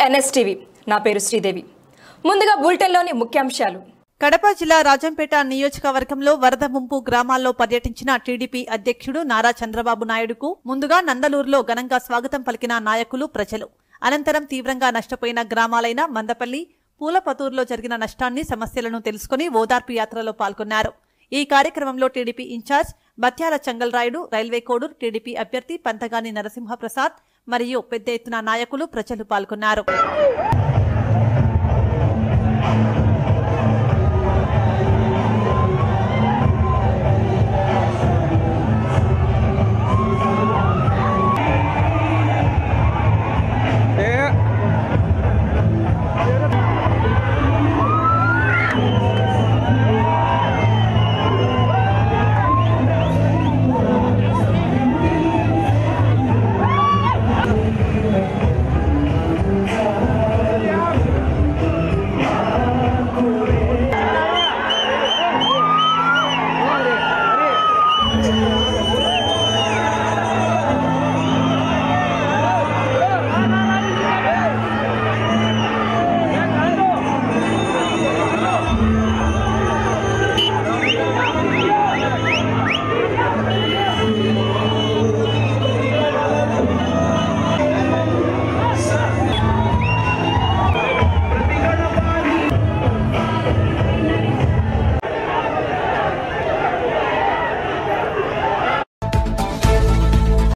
NSTV నా పేరు శ్రీదేవి ముందుగా బులెటిన్లోని ముఖ్యాంశాలు కడప జిల్లా రాజంపేట నియోజకవర్గంలో వరద ముంపు గ్రామాల్లో పర్యటించిన టీడీపీ అధ్యక్షుడు నారా చంద్రబాబు నాయుడుకు ముందుగా నందలూరులో ఘనంగా స్వాగతం పలికిన నాయకులు ప్రజలు అనంతరం తీవ్రంగా నష్టపోయిన గ్రామాలైన మందపల్లి పూలపతూరులో జరిగిన నష్టాన్ని సమస్యలను తెలుసుకుని ఓదార్పు యాత్రలో పాల్గొన్నారు ఈ కార్యక్రమంలో టీడీపీ ఇన్ఛార్జ్ బత్యాల చంగల్రాయుడు రైల్వే కోడూరు టీడీపీ అభ్యర్థి పంతగాని నరసింహప్రసాద్ మరియు పెద్ద ఎత్తున నాయకులు ప్రజలు పాల్గొన్నారు